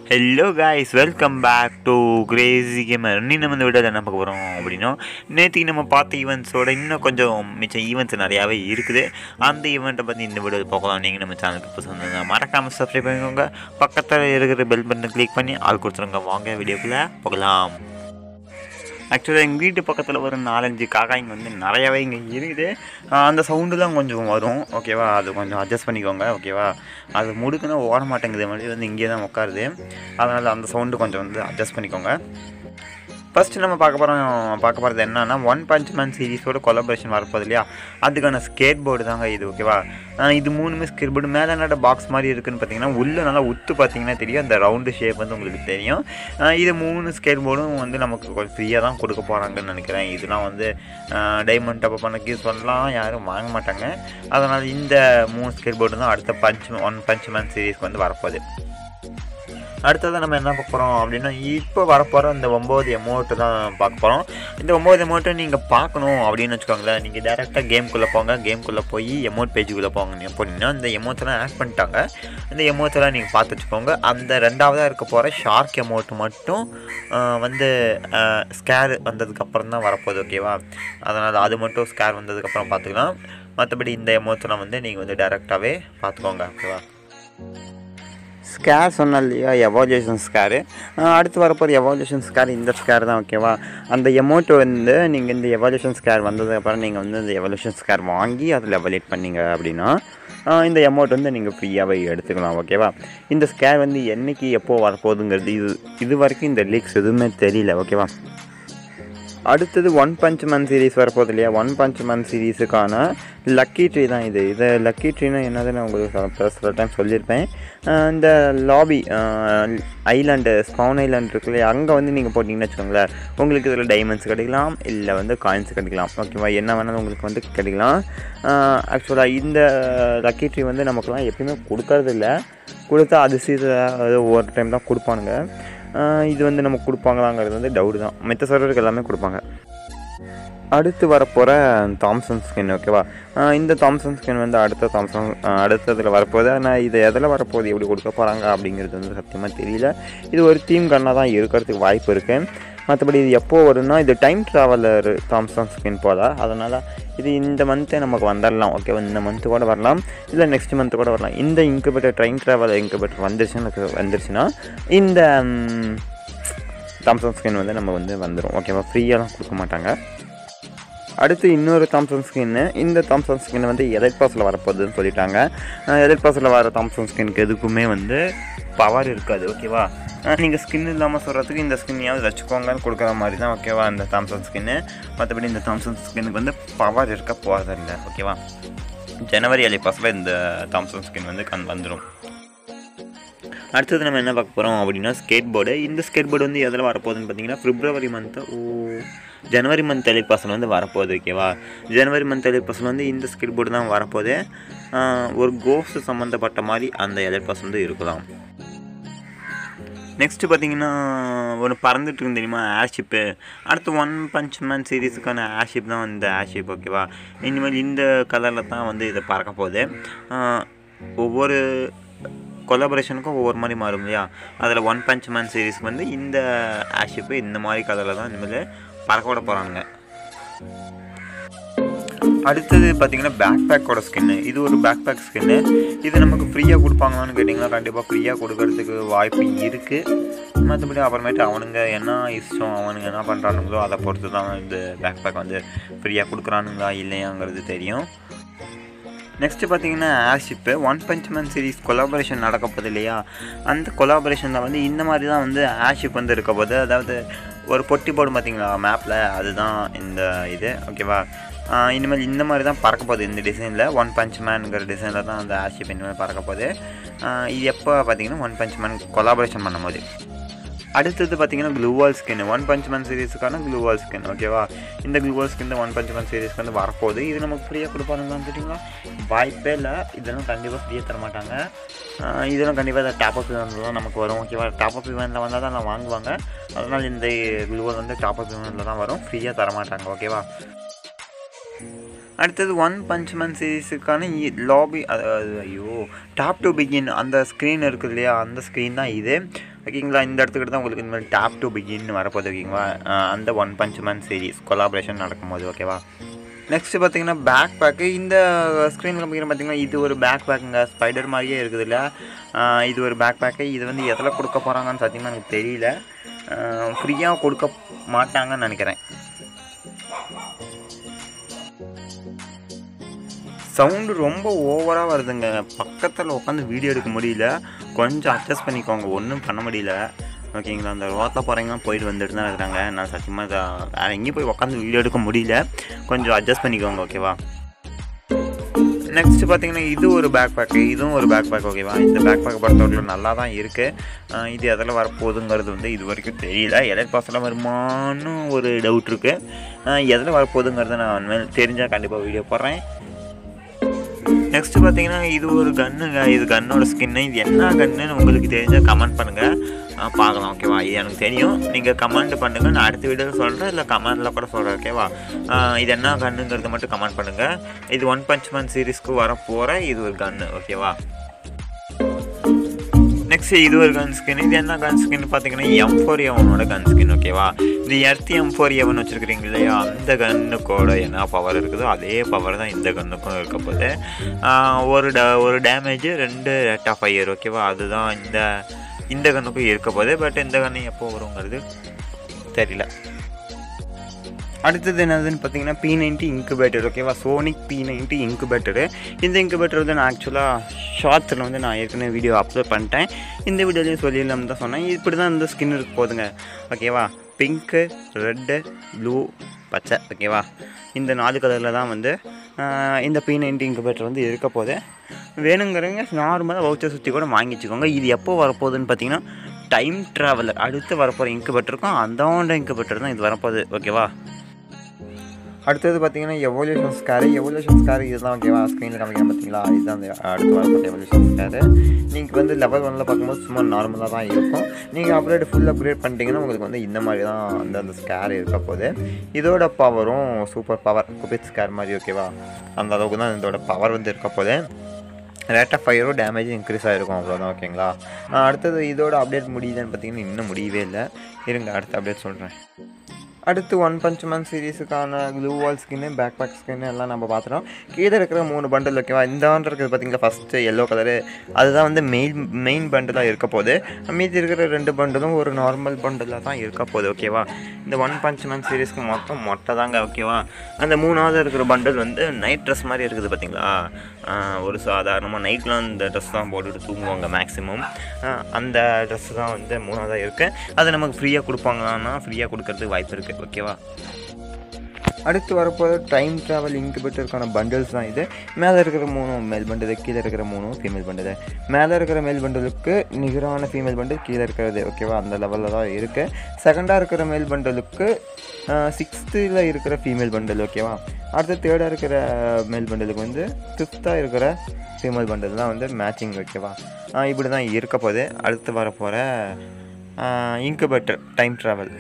hello guys welcome back to crazy gamer இன்னும் நம்ம இந்த வீடியோவில் என்ன பார்க்க போகிறோம் அப்படின்னா நேற்றுக்கு நம்ம பார்த்த ஈவெண்ட்ஸோட இன்னும் கொஞ்சம் மிச்சம் ஈவெண்ட்ஸ் நிறையாவே இருக்குது அந்த ஈவெண்ட்டை பற்றி இந்த வீடியோவில் பார்க்கலாம் நீங்கள் நம்ம சேனலுக்கு இப்போ சொந்தங்க மறக்காமல் சப்ஸ்கிரைப் பண்ணிக்கோங்க பக்கத்தில் இருக்கிற பெல் பட்டனை கிளிக் பண்ணி ஆள் கொடுத்துருங்க வாங்க வீடியோக்குள்ளே போகலாம் ஆக்சுவலாக எங்கள் வீட்டு பக்கத்தில் ஒரு நாலஞ்சு காக்காய்ங்க வந்து நிறையாவே இங்கே இருக்குது ஆஹ் அந்த சவுண்டுலாம் கொஞ்சம் வரும் ஓகேவா அது கொஞ்சம் அட்ஜஸ்ட் பண்ணிக்கோங்க ஓகேவா அது முடுக்குன்னா ஓட மாட்டேங்குது மாதிரி வந்து இங்கே தான் உட்காருது அதனால் அந்த சவுண்டு கொஞ்சம் வந்து அட்ஜஸ்ட் பண்ணிக்கோங்க ஃபஸ்ட்டு நம்ம பார்க்க போகிறோம் பார்க்க போகிறது என்னன்னா ஒன் பஞ்ச் மேன் சீரிஸோட கொலாபரேஷன் வரப்போகுது இல்லையா அதுக்கான ஸ்கேட் போர்டு தாங்க இது ஓகேவா ஆஹ் இது மூணுமே ஸ்கேட் போர்டு மேலே என்னடா பாக்ஸ் மாதிரி இருக்குன்னு பார்த்தீங்கன்னா உள்ளே நல்லா உத்து பார்த்தீங்கன்னா தெரியும் அந்த ரவுண்டு ஷேப் வந்து உங்களுக்கு தெரியும் ஆஹ் இது மூணு ஸ்கேட் போர்டும் வந்து நமக்கு கொஞ்சம் ஃப்ரீயாக தான் கொடுக்க போகிறாங்கன்னு நினைக்கிறேன் இதெல்லாம் வந்து டைமண்ட் டப்ப பண்ணக்கு யூஸ் பண்ணலாம் யாரும் வாங்க மாட்டாங்க அதனால் இந்த மூணு ஸ்கேட் போர்டு தான் அடுத்த பஞ்ச் ஒன் பஞ்ச் மேன் சீரிஸ்க்கு வந்து வரப்போகுது அடுத்தது நம்ம என்ன பார்க்க போகிறோம் அப்படின்னா இப்போ வரப்போகிற இந்த ஒம்பது எமௌண்ட்டு தான் பார்க்க போகிறோம் இந்த ஒம்பது எமௌண்ட்டை நீங்கள் பார்க்கணும் அப்படின்னு வச்சுக்கோங்களேன் நீங்கள் டேரெக்டாக கேம்குள்ளே போங்க கேம்குள்ளே போய் எமௌண்ட் பேஜுக்குள்ளே போங்க போனீங்கன்னா இந்த எமௌண்ட்ஸ்லாம் ஆட் பண்ணிட்டாங்க இந்த எமௌண்ட்ஸ்லாம் நீங்கள் பார்த்து வச்சுக்கோங்க அந்த ரெண்டாவதாக இருக்க போகிற ஷார்க் எமௌண்ட் மட்டும் ஆஹ், வந்து ஸ்கேர் வந்ததுக்கப்புறம் தான் வரப்போகுது ஓகேவா அதனால் அது மட்டும் ஸ்கேர் வந்ததுக்கப்புறம் பார்த்துக்கலாம் மற்றபடி இந்த எமௌண்ட்ஸ்லாம் வந்து நீங்கள் வந்து டேரெக்டாகவே பார்த்துக்கோங்க ஓகேவா ஸ்கேர் சொன்னேன் இல்லையா எவால்யூஷன் ஸ்கேரு அடுத்து வரப்போகிற எவால்யூஷன் ஸ்கேர் இந்த ஸ்கேர் தான் ஓகேவா அந்த எமௌண்ட் வந்து நீங்கள் இந்த எவால்யூஷன் ஸ்கேர் வந்ததுக்கப்புறம் நீங்கள் வந்து இந்த எவால்யூஷன் ஸ்கேர் வாங்கி அதில் எவலேட் பண்ணீங்க அப்படின்னா ஆஹ் இந்த அமௌண்ட் வந்து நீங்கள் ஃப்ரீயாகவே எடுத்துக்கலாம் ஓகேவா இந்த ஸ்கேர் வந்து என்னைக்கு எப்போ வரப்போகுதுங்கிறது இது இது வரைக்கும் இந்த லீக்ஸ் எதுவுமே தெரியல ஓகேவா அடுத்தது ஒன் பஞ்ச் மேன் சீரிஸ் வரப்போகுது இல்லையா ஒன் பஞ்ச் மேன் சீரீஸுக்கான லக்கி ட்ரீ தான் இது இது லக்கி ட்ரீனா என்னதுன்னு உங்களுக்கு சில- சில டைம் சொல்லியிருப்பேன் அஹ் இந்த லாபி ஐலாண்டு ஸ்பவுன் ஐலாண்ட் இருக்கு இல்லையா அங்கே வந்து நீங்கள் போட்டிங்கன்னு வச்சுக்கோங்களேன் உங்களுக்கு இதில் டைமண்ட்ஸ் கிடைக்கலாம் இல்லை வந்து காயின்ஸ் கிடைக்கலாம் ஓகேவா என்ன வேணாலும் உங்களுக்கு வந்து கிடைக்கலாம் ஆக்சுவலாக இந்த லக்கி ட்ரீ வந்து நமக்குலாம் எப்பயுமே கொடுக்கறது இல்லை கொடுத்தா அது சீசன் ஒவ்வொரு டைம் தான் கொடுப்பானுங்க ஆஹ் இது வந்து நமக்கு கொடுப்பாங்களாங்கிறது வந்து டவுட் தான் மற்ற சர்வருக்கு எல்லாமே கொடுப்பாங்க அடுத்து வரப்போகிற தாம்சன் ஸ்கின் ஓகேவா ஆஹ் இந்த தாம்சன் ஸ்கின் வந்து அடுத்த தாம்சன் ஆஹ் அடுத்ததில் வரப்போகுது ஆனால் இது எதில் வரப்போகுது எப்படி கொடுக்க போகிறாங்க அப்படிங்கிறது வந்து சத்தியமாக தெரியல இது ஒரு தீம் கண்ணாக தான் இருக்கிறதுக்கு வாய்ப்பு இருக்குது மற்றபடி இது எப்போ வரும்னா இது டைம் ட்ராவலர் தாம்சன் ஸ்கின் போல அதனால் இது இந்த மந்த்தே நமக்கு வந்துடலாம் ஓகேவா இந்த மந்த்து கூட வரலாம் இல்லை நெக்ஸ்ட் மந்த்து கூட வரலாம் இந்த இன்குபேட்டர் ட்ரெயின் ட்ராவலர் இன்குபேட்டர் வந்துருச்சுன்னு வந்துருச்சுன்னா இந்த தாம்சன் ஸ்கின் வந்து நம்ம வந்து வந்துடும் ஓகேவா ஃப்ரீயாலாம் கொடுக்க மாட்டாங்க அடுத்து இன்னொரு தாம்சன் ஸ்கின்னு இந்த தாம்சன் ஸ்கின் வந்து எலைட் பாஸில் வரப்போகுதுன்னு சொல்லிட்டாங்க எலைட் பாஸில் வர தாம்சன் ஸ்கின்க்கு எதுக்குமே வந்து பவர் இருக்காது ஓகேவா நீங்கள் ஸ்கின் இல்லாமல் சொல்கிறதுக்கு இந்த ஸ்கின்னையாவது வச்சுக்கோங்கன்னு கொடுக்குற மாதிரி தான் ஓகேவா இந்த தாம்சன் ஸ்கின்னு மற்றபடி இந்த தாம்சன் ஸ்கின்னுக்கு வந்து பவர் இருக்க போகிறதில்ல ஓகேவா ஜனவரி எலை பாஸில் இந்த தாம்சன் ஸ்கின் வந்து கண் வந்துடும் அடுத்தது நம்ம என்ன பார்க்க போகிறோம் அப்படின்னா ஸ்கேட் போர்டு இந்த ஸ்கேட் போர்டு வந்து எதில் வரப்போகுதுன்னு பார்த்தீங்கன்னா பிப்ரவரி மந்த்து ஓ ஜனவரி மந்த் எலிட் பர்சன் வந்து வரப்போகுது ஓகேவா ஜனவரி மந்த் எலிட் பர்சன் வந்து இந்த ஸ்கேட் போர்டு தான் வரப்போகுது ஆஹ் ஒரு கோஃப்ட் சம்மந்தப்பட்ட மாதிரி அந்த எலிட் பர்சன் வந்து இருக்கலாம் நெக்ஸ்ட்டு பார்த்தீங்கன்னா ஒன்று பறந்துட்டு இருக்கு தெரியுமா ஏர்ஷிப்பு அடுத்து ஒன் பஞ்ச் மேன் சீரீஸுக்கான ஏர்ஷிப் தான் இந்த ஏர்ஷிப் ஓகேவா இனிமேல் இந்த கலரில் தான் வந்து இதை பறக்க போகுது ஆஹ் ஒவ்வொரு கொலாபரேஷனுக்கும் ஒவ்வொரு மாதிரி மாறும் இல்லையா அதில் ஒன் பஞ்ச் மேன் சீரீஸ்க்கு வந்து இந்த ஏர்ஷிப்பு இந்த மாதிரி கலரில் தான் இனிமேல் பறக்க விட போகிறாங்க அடுத்தது பார்த்தீங்கன்னா பேக் பேக்கோட ஸ்கின்னு இது ஒரு பேக் பேக் ஸ்கின்னு இது நமக்கு ஃப்ரீயாக கொடுப்பாங்களான்னு கேட்டிங்கன்னா கண்டிப்பாக ஃப்ரீயாக கொடுக்கறதுக்கு வாய்ப்பு இருக்குது மற்றபடி அப்புறமேட்டு அவனுங்க என்ன இஷ்டம் அவனுங்க என்ன பண்ணுறானுங்களோ அதை பொறுத்து தான் இந்த பேக் பேக் வந்து ஃப்ரீயாக கொடுக்குறானுங்களா இல்லையாங்கிறது தெரியும் நெக்ஸ்ட்டு பார்த்தீங்கன்னா airship one punch man series collaboration நடக்க போகுது இல்லையா அந்த கொலாபரேஷனில் வந்து இந்த மாதிரி தான் வந்து ஏர்ஷிப் வந்து இருக்க போகுது அதாவது ஒரு பொட்டி போர்டு பார்த்தீங்களா மேப்பில் அதுதான் இந்த இது ஓகேவா ஆஹ் இனிமேல் இந்த மாதிரி தான் பறக்க போகுது இந்த டிசைனில் ஒன் பஞ்ச் மேனுங்கிற டிசைனில் தான் அந்த ஏர்ஷிப் இனிமேல் பறக்க போகுது ஆஹ் இது எப்போ பார்த்தீங்கன்னா ஒன் பஞ்ச் மேன் கொலாபரேஷன் பண்ணும்போது அடுத்தது பார்த்தீங்கன்னா gloo wall skin one punch man சீரிஸுக்கான க்ளூவால் ஸ்கின் ஓகேவா இந்த gloo wall skin one punch man சீரிஸ்க்கு வந்து வரப்போகுது இது நமக்கு ஃப்ரீயாக கொடுப்பாருங்களான்னு தெரியுங்களா வாய்ப்பே இல்லை இதெல்லாம் கண்டிப்பாக ஃப்ரீயாக தர மாட்டாங்க ஆஹ் இதெல்லாம் கண்டிப்பாக டாப் அப் இவனில் தான் நமக்கு வரும் ஓகேவா டாப் அப் இவனில் வந்தால் தான் நான் வாங்குவாங்க அதனால் இந்த க்ளூவால் வந்து டாப் அப் இவனில் தான் வரும் ஃப்ரீயாக தர மாட்டாங்க ஓகேவா அடுத்தது ஒன் பஞ்ச் மேன் சீரீஸுக்கான லாபி அதாவது ஐயோ டாப் டு பிகின் அந்த ஸ்க்ரீன் இருக்குது இல்லையா அந்த ஸ்க்ரீன் தான் இது ஓகேங்களா இந்த இடத்துக்கிட்ட தான் உங்களுக்கு இந்த மாதிரி டேப் டு பிகின்னு வரப்போகுது ஓகேங்களா ஆஹ் அந்த one punch man series collaboration நடக்கும்போது ஓகேவா நெக்ஸ்ட் பார்த்தீங்கன்னா பேக் பேக்கு இந்த ஸ்க்ரீனில் பார்த்தீங்கன்னா இது ஒரு பேக் பேக்குங்க ஸ்பைடர் மாதிரியே இருக்குது இல்லை இது ஒரு பேக் பேக்கு இது வந்து எதில் கொடுக்க போகிறாங்கன்னு சத்தியமாக எனக்கு தெரியல ஃப்ரீயாக கொடுக்க மாட்டாங்கன்னு நினைக்கிறேன் சவுண்டு ரொம்ப ஓவராக வருதுங்க பக்கத்தில் உட்காந்து வீடியோ எடுக்க முடியல கொஞ்சம் அட்ஜஸ்ட் பண்ணிக்கோங்க ஒன்றும் பண்ண முடியல ஓகேங்களா அந்த ரோட்டில் போகிறவங்களாம் போயிட்டு வந்துட்டு தான் இருக்கிறாங்க நான் சத்தியமாக வேறு எங்கேயும் போய் உட்காந்து வீடியோ எடுக்க முடியல கொஞ்சம் அட்ஜஸ்ட் பண்ணிக்கோங்க ஓகேவா நெக்ஸ்ட் பார்த்தீங்கன்னா இது ஒரு பேக் பேக்கு இதுவும் ஒரு பேக் பேக் ஓகேவா இந்த பேக் பேக் பொறுத்தவரைக்கும் நல்லா தான் இருக்குது இது எதில் வரப்போகுதுங்கிறது வந்து இது வரைக்கும் தெரியல எலக்ட் பாஸில் வருமானு ஒரு டவுட் இருக்குது எதில் வரப்போகுதுங்கிறத நான் உண்மையில தெரிஞ்சால் கண்டிப்பாக வீடியோ போடுறேன் நெக்ஸ்ட் பார்த்தீங்கன்னா இது ஒரு கன்னுங்க இது கன்னோட ஸ்கின்னு இது என்ன கன்னுன்னு உங்களுக்கு தெரிஞ்சால் கமெண்ட் பண்ணுங்கள் பார்க்கலாம் ஓகேவா இது எனக்கு தெரியும் நீங்கள் கமெண்ட் பண்ணுங்கள் நான் அடுத்த வீடியோவில் சொல்கிறேன் இல்லை கமெண்டில் கூட சொல்கிறேன் ஓகேவா ஆஹ் இது என்ன கன்னுங்கிறத மட்டும் கமெண்ட் பண்ணுங்கள் இது ஒன் பஞ்ச் மேன் சீரீஸ்க்கு வர போகிற இது ஒரு கன்னு ஓகேவா நெக்ஸ்ட் இது ஒரு கன் ஸ்கின் இது என்ன கன் ஸ்கின் பார்த்தீங்கன்னா எம் ஃபோர் எவனோட கன் ஸ்கின் ஓகேவா இது எர்த்தி எம் ஃபோர் எவன் வச்சுருக்கிறீங்க இல்லையா அந்த கன்னுக்கோட என்ன பவர் இருக்குதோ அதே பவர் தான் இந்த கன்னுக்கும் இருக்க போகுது ஆஹ் ஒரு ட ஒரு டேமேஜ் ரெண்டு ரேட் ஆஃப் ஃபயர் ஓகேவா அதுதான் இந்த இந்த கன்னுக்கும் இருக்க போகுது பட் இந்த கன்று எப்போ வருங்கிறது தெரியல அடுத்தது என்னதுன்னு பார்த்தீங்கன்னா பி நைன்ட்டி இன்குபேட்டர் ஓகேவா சோனிக் பி நைன்ட்டி இன்குபேட்டரு இந்த இன்குபேட்டர் வந்து நான் ஆக்சுவலாக ஷார்ட்ஸில் வந்து நான் ஏற்கனவே வீடியோ அப்லோட் பண்ணிட்டேன் இந்த வீடியோலையும் சொல்லிடலாம் தான் சொன்னேன் இப்படி தான் இந்த ஸ்கின் இருக்கு போதுங்க ஓகேவா பிங்க்கு ரெட்டு ப்ளூ பச்சை ஓகேவா இந்த நாலு கலரில் தான் வந்து ஆஹ், இந்த பி நைன்ட்டி இன்குபேட்டர் வந்து இருக்க போகுது வேணுங்கிறவங்க நார்மலாக வவுச்சர் சுற்றி கூட வாங்கி வச்சுக்கோங்க இது எப்போ வரப்போகுதுன்னு பார்த்தீங்கன்னா டைம் ட்ராவலர் அடுத்து வரப்போகிற இன்குபேட்டருக்கும் அந்தோண்ட இன்குபேட்டர் தான் இது வரப்போகுது ஓகேவா அடுத்தது பார்த்தீங்கன்னா எவல்யூஷன் ஸ்கேரு எவல்யூஷன் ஸ்கேர் இதுதான் ஓகேவா ஸ்க்ரீனில் காமிக்கிறேன் பார்த்தீங்களா இதுதான் அந்த அடுத்து வரப்போகிற எவல்யூஷன் ஸ்கேரு நீங்கள் வந்து லெவல் ஒன்னில் பார்க்கும்போது சும்மா நார்மலாக தான் இருக்கும் நீங்கள் அப்கிரேட் ஃபுல் அப்கிரேட் பண்ணிட்டீங்கன்னா உங்களுக்கு வந்து இந்த மாதிரி தான் அந்த அந்த ஸ்கேர் இருக்க போகுது இதோட பவரும் சூப்பர் பவர் குபித் ஸ்கேர் மாதிரி ஓகேவா அந்த அளவுக்கு தான் இதோட பவர் வந்து இருக்க போகுது ரேட் ஆஃப் ஃபயரும் டேமேஜும் இன்க்ரீஸ் ஆகிருக்கும் அவ்வளோதான் ஓகேங்களா ஆஹ் அடுத்தது இதோட அப்டேட் முடியுதுன்னு பார்த்தீங்கன்னா இன்னும் முடியவே இல்லை இருங்க அடுத்த அப்டேட் சொல்கிறேன் அடுத்து ஒன் பஞ்ச் மேன் சீரீஸுக்கான gloo wall skin backpack skin எல்லாம் நம்ம பார்த்துட்டோம் கீழே இருக்கிற மூணு பண்டில் ஓகேவா இந்த ஆண்டு இருக்கிறது பார்த்தீங்களா ஃபஸ்ட்டு எல்லோ கலரு அதுதான் வந்து மெயின் மெயின் பண்டிலாக இருக்க போகுது மீதி இருக்கிற ரெண்டு பண்டிலும் ஒரு நார்மல் பண்டிலாக தான் இருக்க போகுது ஓகேவா இந்த ஒன் பஞ்ச் மேன் சீரீஸ்க்கு மொத்தம் மொட்டை தாங்க ஓகேவா அந்த மூணாவது இருக்கிற பண்டில் வந்து நைட் ட்ரெஸ் மாதிரி இருக்குது பார்த்தீங்களா ஆஹ் ஒரு சாதாரணமாக நைட்லாம் இந்த ட்ரெஸ் தான் போட்டுட்டு தூங்குவாங்க மேக்ஸிமம் அந்த ட்ரெஸ் தான் வந்து மூணாவதாக இருக்குது அதை நமக்கு ஃப்ரீயாக கொடுப்பாங்களான்னா ஃப்ரீயாக கொடுக்கறதுக்கு வாய்ப்பு இருக்குது ஓகேவா அடுத்து வரப்போது டைம் ட்ராவல் இன்குபேட்டருக்கான பண்டில்ஸ் தான் இது மேலே இருக்கிற மூணு மேல் பண்டில் கீழே இருக்கிற மூணு ஃபீமேல் பண்டில் மேலே இருக்கிற மேல் பண்டலுக்கு நிகரான ஃபீமேல் பண்டில் கீழே இருக்கிறது ஓகேவா அந்த லெவலில் தான் இருக்குது செகண்டாக இருக்கிற மேல் பண்டலுக்கு சிக்ஸ்த்தில் இருக்கிற ஃபீமேல் பண்டல் ஓகேவா அடுத்து தேர்டாக இருக்கிற மேல் பண்டலுக்கு வந்து ஃபிஃப்த்தாக இருக்கிற ஃபீமேல் பண்டல் தான் வந்து மேட்சிங் ஓகேவா இப்படி தான் இருக்க போகுது அடுத்து வரப்போகிற இன்குபேட்டர் டைம் ட்ராவல்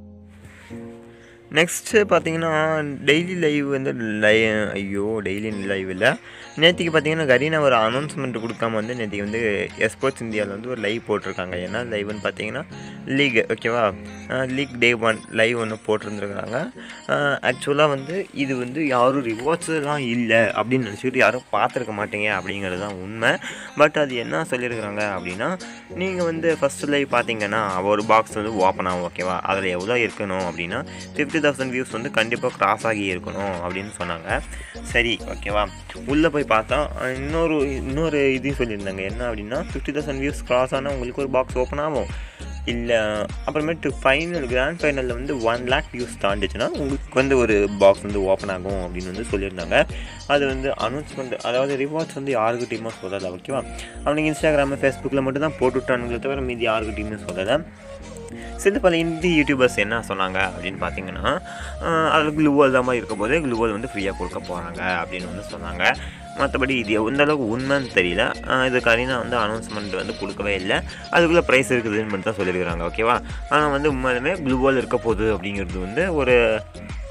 நெக்ஸ்ட்டு பார்த்தீங்கன்னா டெய்லி லைவ் வந்து லை ஐயோ டெய்லி லைவ் இல்லை நேற்றுக்கு பார்த்தீங்கன்னா கரீனா ஒரு அனௌன்ஸ்மெண்ட் கொடுக்காம வந்து நேற்றுக்கு வந்து எஸ்போர்ட்ஸ் இந்தியாவில் வந்து ஒரு லைவ் போட்டிருக்காங்க ஏன்னா லைவ்னு பார்த்தீங்கன்னா லீக் ஓகேவா லீக் டே ஒன் லைவ் ஒன்று போட்டிருந்துருக்காங்க ஆக்சுவலாக வந்து இது வந்து யாரும் ரிவார்ட்ஸ்லாம் இல்லை அப்படின்னு நினச்சிக்கிட்டு யாரும் பார்த்துருக்க மாட்டீங்க அப்படிங்கிறது தான் உண்மை பட் அது என்ன சொல்லியிருக்கிறாங்க அப்படின்னா நீங்கள் வந்து ஃபஸ்ட் லைவ் பார்த்தீங்கன்னா ஒரு பாக்ஸ் வந்து ஓப்பன் ஆகும் ஓகேவா அதில் எவ்வளோ இருக்கணும் அப்படின்னா ஃபிஃப்டி தௌசண்ட் வியூஸ் வந்து கண்டிப்பாக கிராஸ் ஆகி இருக்கணும் அப்படின்னு சொன்னாங்க சரி ஓகேவா உள்ளே போய் பார்த்தா அஹ், இன்னொரு இன்னொரு இதையும் சொல்லியிருந்தாங்க என்ன அப்படின்னா ஃபிஃப்டி தௌசண்ட் வியூஸ் கிராஸ் ஆனால் உங்களுக்கு ஒரு பாக்ஸ் ஓப்பன் ஆகும் இல்லை அப்புறமேட்டு ஃபைனல் கிராண்ட் ஃபைனலில் வந்து ஒன் லேக் வியூஸ் தாண்டிச்சுன்னா உங்களுக்கு வந்து ஒரு பாக்ஸ் வந்து ஓப்பன் ஆகும் அப்படின்னு வந்து சொல்லியிருந்தாங்க அது வந்து அனௌன்ஸ்மெண்ட் அதாவது ரிவார்ட்ஸ் வந்து யாருக்கிட்டையுமே சொல்லலை ஓகேவா அவனுக்கு இன்ஸ்டாகிராமு ஃபேஸ்புக்கில் மட்டும் தான் போட்டுவிட்டானுங்களே தவிர மீதி யாருக்கிட்டையுமே சொல்லலை சில பல இந்தி யூடியூபர்ஸ் என்ன சொன்னாங்க அப்படின்னு பார்த்தீங்கன்னா ஆஹ் அதில் க்ளூவால் தான் மாதிரி இருக்க போது க்ளூவால் வந்து ஃப்ரீயாக கொடுக்க போகிறாங்க அப்படின்னு வந்து சொன்னாங்க மற்றபடி இது எந்த அளவுக்கு உண்மைன்னு தெரியல ஆஹ் இது கரீனா வந்து அனௌன்ஸ்மெண்ட் வந்து கொடுக்கவே இல்லை அதுக்குள்ளே ப்ரைஸ் இருக்குதுன்னு மட்டும் தான் சொல்லியிருக்கிறாங்க ஓகேவா ஆனால் வந்து உண்மையிலுமே க்ளூவால் இருக்க போகுது அப்படிங்கிறது வந்து ஒரு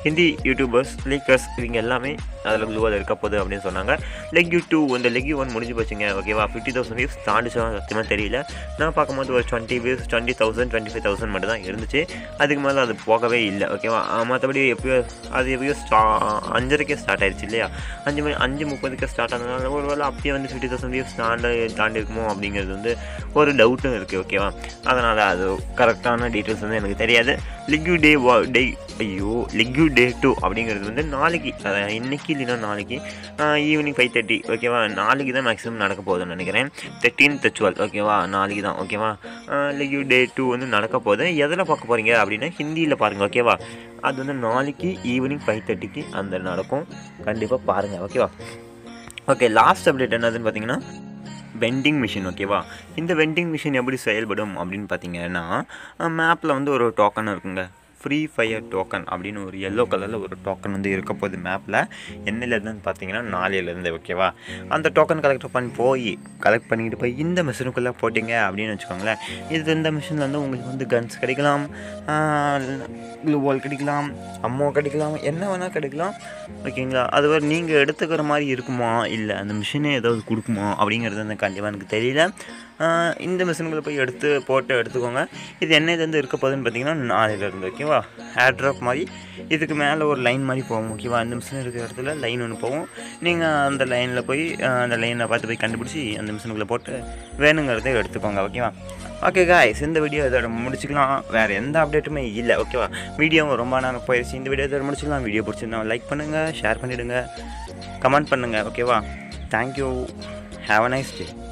ஹிந்தி யூடியூபர்ஸ் லீக்கர்ஸ் இவங்க எல்லாமே அதில் குழுவாக இருக்க போகுது அப்படின்னு சொன்னாங்க லெக் யூ டூ இந்த லெக் யூ ஒன் முடிஞ்சு போச்சுங்க ஓகேவா ஃபிஃப்டி தௌசண்ட் வியூஸ் தாண்டிச்சா சத்தியமாக தெரியல நான் பார்க்கும்போது ஒரு twenty views twenty thousand twenty five thousand மட்டும் தான் இருந்துச்சு அதுக்கு மேலே அது போகவே இல்லை ஓகேவா மற்றபடி எப்பயோ அது எப்பயோ ஸ்டா அஞ்சரைக்கே ஸ்டார்ட் ஆயிடுச்சு இல்லையா அஞ்சு மணி அஞ்சு முப்பதுக்கே ஸ்டார்ட் ஆனதுனால ஒரு வேளை அப்பயே வந்து ஃபிஃப்டி தௌசண்ட் வியூஸ் தாண்டி தாண்டி இருக்குமோ அப்படிங்கிறது வந்து ஒரு டவுட்டும் இருக்குது ஓகேவா அதனால் அது கரெக்டான டீட்டெயில்ஸ் வந்து எனக்கு தெரியாது லிக்யூ டே வா டே ஐயோ லிக்யூ டே டூ அப்படிங்கிறது வந்து நாளைக்கு அதாவது இன்னைக்கு இல்லைன்னா நாளைக்கு ஈவினிங் ஃபைவ் தேர்ட்டி ஓகேவா நாளைக்கு தான் மேக்ஸிமம் நடக்க போகுதுன்னு நினைக்கிறேன் தேர்ட்டீன் டுவெல் ஓகேவா நாளைக்கு தான் ஓகேவா லிக்யூ டே டூ வந்து நடக்க போகுது எதில் பார்க்க போகிறீங்க அப்படின்னா ஹிந்தியில் பாருங்கள் ஓகேவா அது வந்து நாளைக்கு ஈவினிங் ஃபைவ் தேர்ட்டிக்கு அந்த நடக்கும் கண்டிப்பாக பாருங்கள் ஓகேவா ஓகே லாஸ்ட் அப்டேட் என்னதுன்னு பார்த்தீங்கன்னா வெண்டிங் மிஷின் ஓகேவா இந்த வெண்டிங் மிஷின் எப்படி செயல்படும் அப்படின்னு பார்த்தீங்கன்னா மேப்பில் வந்து ஒரு டோக்கன் இருக்குங்க ஃப்ரீ ஃபயர் டோக்கன் அப்படின்னு ஒரு எல்லோ கலரில் ஒரு டோக்கன் வந்து இருக்க போகுது மேப்பில் என்னிலேருந்துன்னு பார்த்தீங்கன்னா நாளையிலேருந்து ஓகேவா அந்த டோக்கன் கலெக்ட் பண்ணி போய் கலெக்ட் பண்ணிக்கிட்டு போய் இந்த மிஷினுக்குள்ளே போட்டிங்க அப்படின்னு வச்சுக்கோங்களேன் இது இந்த மிஷினில் வந்து உங்களுக்கு வந்து கன்ஸ் கிடைக்கலாம் க்ளூ வால் கிடைக்கலாம் அம்மோ கிடைக்கலாம் என்ன வேணால் கிடைக்கலாம் ஓகேங்களா அது ஒரு நீங்கள் எடுத்துக்கிற மாதிரி இருக்குமா இல்லை அந்த மிஷினே ஏதாவது கொடுக்குமா அப்படிங்கிறது வந்து கண்டிப்பாக எனக்கு தெரியல ஆஹ் இந்த மிஷின்களை போய் எடுத்து போட்டு எடுத்துக்கோங்க இது என்னையிலேருந்து இருக்க போகுதுன்னு பார்த்தீங்கன்னா நாளையிலேருந்து ஓகேவா ஹேர் ட்ராப் மாதிரி இதுக்கு மேலே ஒரு லைன் மாதிரி போகும் ஓகேவா அந்த மிஷின் இருக்கிற இடத்துல லைன் ஒன்று போகும் நீங்கள் அந்த லைனில் போய் ஆஹ் அந்த லைனை பார்த்து போய் கண்டுபிடிச்சி அந்த மிஷினுக்குள்ளே போட்டு வேணுங்கிறத எடுத்துக்கோங்க ஓகேவா ஓகே காய்ஸ் இந்த வீடியோ இதோட முடிச்சுக்கலாம் வேறு எந்த அப்டேட்டுமே இல்லை ஓகேவா வீடியோவும் ரொம்ப நேரம் போயிடுச்சு இந்த வீடியோ இதோட முடிச்சுக்கலாம் வீடியோ பிடிச்சிருந்தா லைக் பண்ணுங்கள் ஷேர் பண்ணிவிடுங்க கமெண்ட் பண்ணுங்கள் ஓகேவா thank you have a nice day